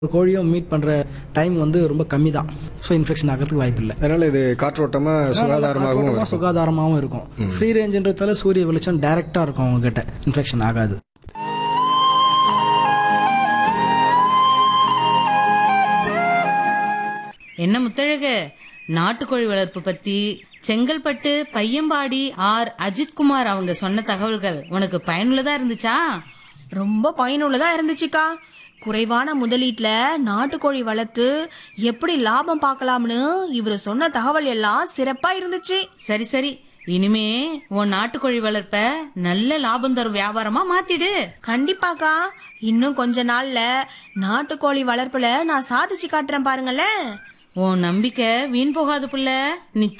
ஒரு கோழியும் மீட் பண்ணுற டைம் வந்து ரொம்ப கம்மி தான் ஸோ இன்ஃபெக்ஷன் ஆகிறதுக்கு வாய்ப்பு இல்லை அதனால இது காற்றோட்டமா சுகாதாரமாகவும் இருக்கும் சுகாதாரமாகவும் இருக்கும் ஃப்ரீ ரேஞ்சுன்றதால சூரிய வெளிச்சம் டைரெக்டாக இருக்கும் அவங்ககிட்ட இன்ஃபெக்ஷன் ஆகாது என்ன முத்தழகு நாட்டுக்கோழி வளர்ப்பு பத்தி செங்கல்பட்டு பையம்பாடி ஆர் அஜித்குமார் அவங்க சொன்ன தகவல்கள் உனக்கு பயனுள்ளதா இருந்துச்சா ரொம்ப பயனுள்ளதா இருந்துச்சுக்கா குறைவான முதலீட்ல நாட்டுக்கோழி வளர்த்து எப்படி லாபம் பார்க்கலாம்னு இவரு சொன்ன தகவல் எல்லாம் சிறப்பா இருந்துச்சு சரி சரி இனிமே உன் நாட்டுக்கோழி வளர்ப்ப நல்ல லாபம் தரும் வியாபாரமா மாத்திடு கண்டிப்பாக்கா இன்னும் கொஞ்ச நாள்ல நாட்டுக்கோழி வளர்ப்புல நான் சாதிச்சு காட்டுறேன் பாருங்களேன் உன் நம்பிக்கை வீண் போகாது புள்ள நிச்சயம்